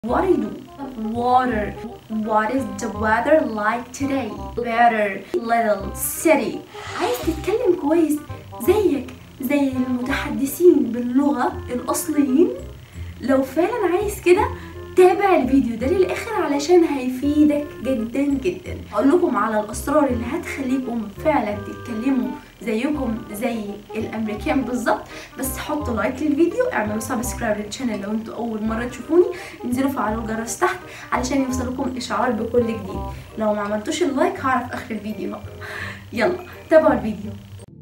What do you do? Water. What is the weather like today? Better. Little. City. عايز تتكلم كويس زيك زي المتحدثين باللغة الأصليين لو فعلا عايز كده تابع الفيديو ده للآخر علشان هيفيدك جدا جدا أقول لكم على الأسرار اللي هتخليكم فعلا تتكلموا زيكم زي الامريكان بالظبط بس حطوا لايك للفيديو اعملوا سبسكرايب للشانل لو انتوا اول مره تشوفوني انزلوا فعلوا الجرس تحت علشان يوصلكم اشعار بكل جديد لو ما عملتوش اللايك هعرف اخر الفيديو يلا تابعوا الفيديو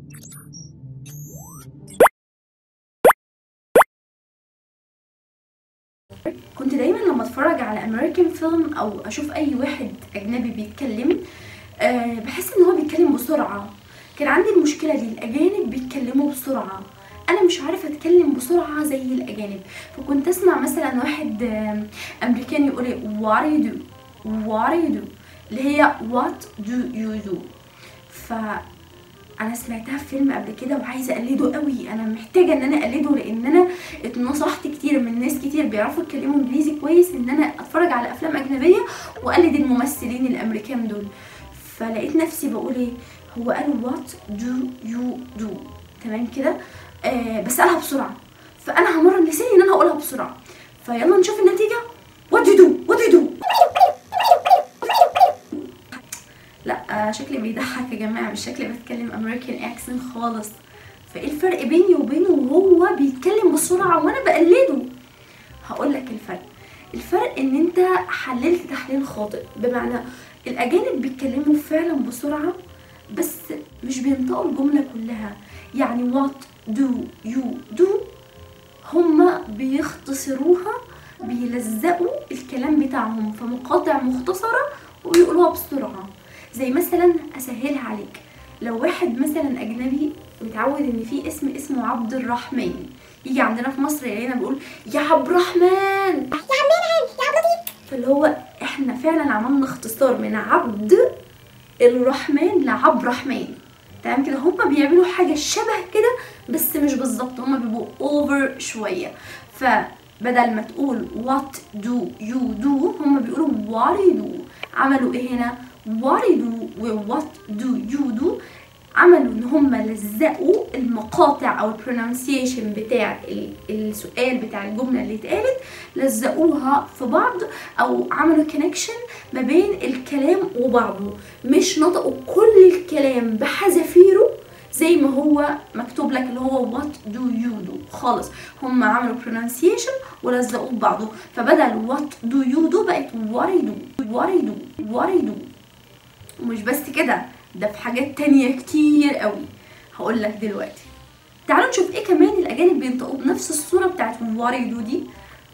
كنت دايما لما اتفرج على امريكان فيلم او اشوف اي واحد اجنبي بيتكلم أه بحس ان هو بيتكلم بسرعه كان عندي المشكله دي الاجانب بيتكلموا بسرعه انا مش عارفه اتكلم بسرعه زي الاجانب فكنت اسمع مثلا واحد امريكاني يقول لي what do you do what do you do اللي هي what do you do ف انا سمعتها في فيلم قبل كده وعايزه اقلده قوي انا محتاجه ان انا اقلده لان انا اتنصحت كتير من ناس كتير بيعرفوا يتكلموا انجليزي كويس ان انا اتفرج على افلام اجنبيه واقلد الممثلين الامريكان دول فلقيت نفسي بقول ايه هو قال what do you do تمام كده آه بس قالها بسرعه فانا همرن لساني ان انا هقولها بسرعه فيلا نشوف النتيجه what do you do what do you do لا آه شكلي بيضحك يا جماعه مش شكلي بتكلم امريكان اكسنت خالص فايه الفرق بيني وبينه وهو بيتكلم بسرعه وانا بقلده هقول لك الفرق الفرق ان انت حللت تحليل خاطئ بمعنى الاجانب بيتكلموا فعلا بسرعه بس مش بينطقوا الجملة كلها يعني what do you do هما بيختصروها بيلزقوا الكلام بتاعهم في مقاطع مختصرة ويقولوها بسرعة زي مثلا أسهلها عليك لو واحد مثلا أجنبي متعود إن في اسم اسمه عبد الرحمن يجي عندنا في مصر يلاقينا بيقول يا عبد الرحمن يا عم منعم يا عبد لطيف فاللي هو احنا فعلا عملنا اختصار من عبد الرحمن لعبد الرحمن تمام كده هما بيعملوا حاجه شبه كده بس مش بالظبط هما بيبقوا اوفر شويه فبدل ما تقول what do you do هما بيقولوا what do you do عملوا ايه هنا what do you do و what do you do عملوا ان هم لزقوا المقاطع او البرونانسيشن بتاع السؤال بتاع الجمله اللي اتقالت لزقوها في بعض او عملوا كونكشن ما بين الكلام وبعضه مش نطقوا كل الكلام بحذافيره زي ما هو مكتوب لك اللي هو what do you do خالص هم عملوا pronunciation ولزقوه ببعضه فبدل what do you do بقت what do you do what do you do what do you do ومش بس كده ده في حاجات تانية كتير قوي هقول لك دلوقتي تعالوا نشوف ايه كمان الاجانب بينطقوا بنفس الصوره بتاعت what do you do دي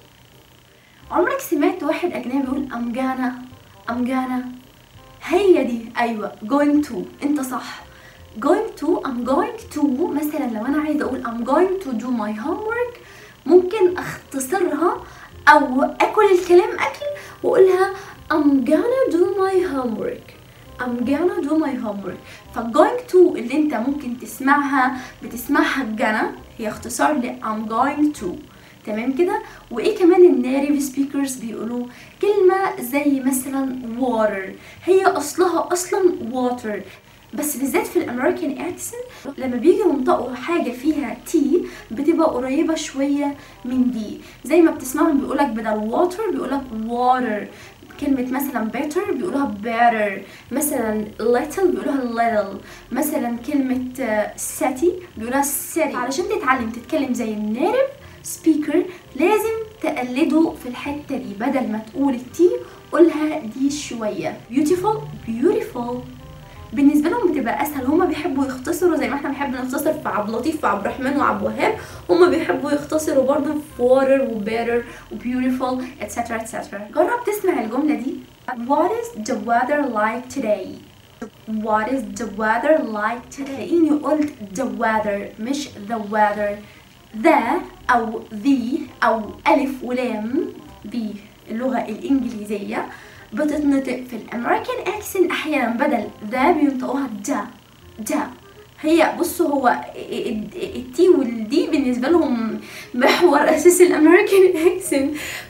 عمرك سمعت واحد اجنبي يقول I'm gonna I'm gonna هي دي ايوه going to انت صح going to I'm going to مثلا لو انا عايزه اقول I'm going to do my homework ممكن اختصرها او اكل الكلام اكل واقولها I'm gonna do my homework I'm gonna do my homework ف going to اللي انت ممكن تسمعها بتسمعها gonna هي اختصار ل I'm going to تمام كده وايه كمان النيتيف سبيكرز بيقولوا كلمه زي مثلا water هي اصلها اصلا water بس بالذات في الامريكان اكسنت لما بيجوا ينطقوا حاجه فيها تي بتبقى قريبه شويه من دي زي ما بتسمعهم بيقولك بدل water بيقولك water كلمة مثلا better بيقولوها better مثلا little بيقولوها little مثلا كلمة city بيقولوها city علشان تتعلم تتكلم زي النيرف سبيكر لازم تقلده في الحتة دي بدل ما تقول التي قولها دي شوية beautiful beautiful بالنسبة لهم بتبقى أسهل هما بيحبوا يختصروا زي ما احنا بنحب نختصر في عبد اللطيف في عبد الرحمن وعبد الوهاب هما بيحبوا يختصروا برضه في water و better و beautiful etc etc جرب تسمع الجملة دي What is the weather like today? What is the weather like today? إني قلت the weather مش the weather the أو the أو ألف ولام باللغة الإنجليزية بتتنطق في الامريكان اكسنت احيانا بدل ذا بينطقوها دا دا هي بصوا هو التي والدي بالنسبه لهم محور اساس الامريكان اكسنت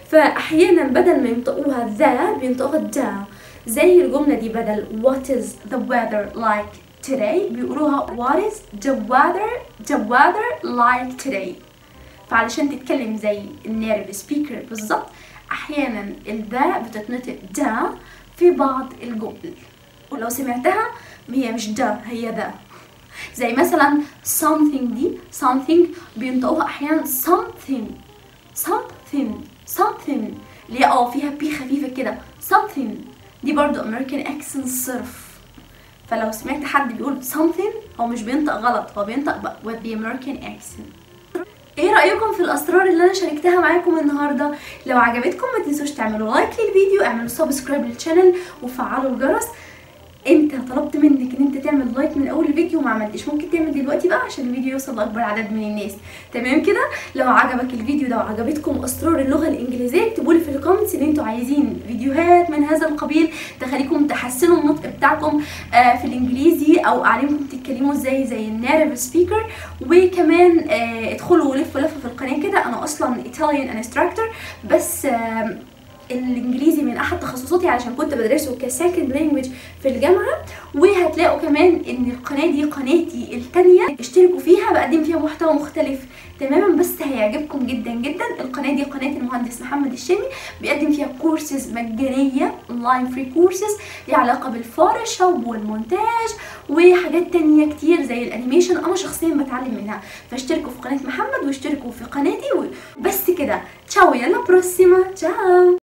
فاحيانا بدل ما ينطقوها ذا بينطقوها دا زي الجمله دي بدل what is the weather like today بيقولوها what is the weather the weather like today فعلشان تتكلم زي النيرف سبيكر بالظبط احيانا الذا بتتنطق دا في بعض الجمل ولو سمعتها هي مش دا هي ذا زي مثلا something دي something بينطقوها احيانا something something something اللي هي اه فيها بي خفيفه كده something دي برضو American accent صرف فلو سمعت حد بيقول something هو مش بينطق غلط هو بينطق ب- with the American accent ايه رأيكم في الأسرار اللي أنا شاركتها معاكم النهاردة؟ لو عجبتكم ما تنسوش تعملوا لايك للفيديو اعملوا سبسكرايب للشانل وفعلوا الجرس انت طلبت منك ان انت تعمل لايك من اول الفيديو وما عملتش ممكن تعمل دلوقتي بقى عشان الفيديو يوصل لاكبر عدد من الناس تمام كده لو عجبك الفيديو ده وعجبتكم اسرار اللغه الانجليزيه اكتبوا لي في الكومنتس ان انتوا عايزين فيديوهات من هذا القبيل تخليكم تحسنوا النطق بتاعكم آه، في الانجليزي او اعلمكم تتكلموا ازاي زي النيرف سبيكر وكمان آه، ادخلوا لفوا لفه في القناه كده انا اصلا ايطاليان انستراكتور بس آم، الانجليزي من احد تخصصاتي علشان كنت بدرسه كسكند لانجويج في الجامعه وهتلاقوا كمان ان القناه دي قناتي التانية اشتركوا فيها بقدم فيها محتوى مختلف تماما بس هيعجبكم جدا جدا القناه دي قناه المهندس محمد الشامي بيقدم فيها كورسز مجانيه اونلاين فري كورسز ليها علاقه بالفوتوشوب والمونتاج وحاجات تانية كتير زي الانيميشن انا شخصيا بتعلم منها فاشتركوا في قناه محمد واشتركوا في قناتي وبس كده تشاو يلا بروسيما تشاو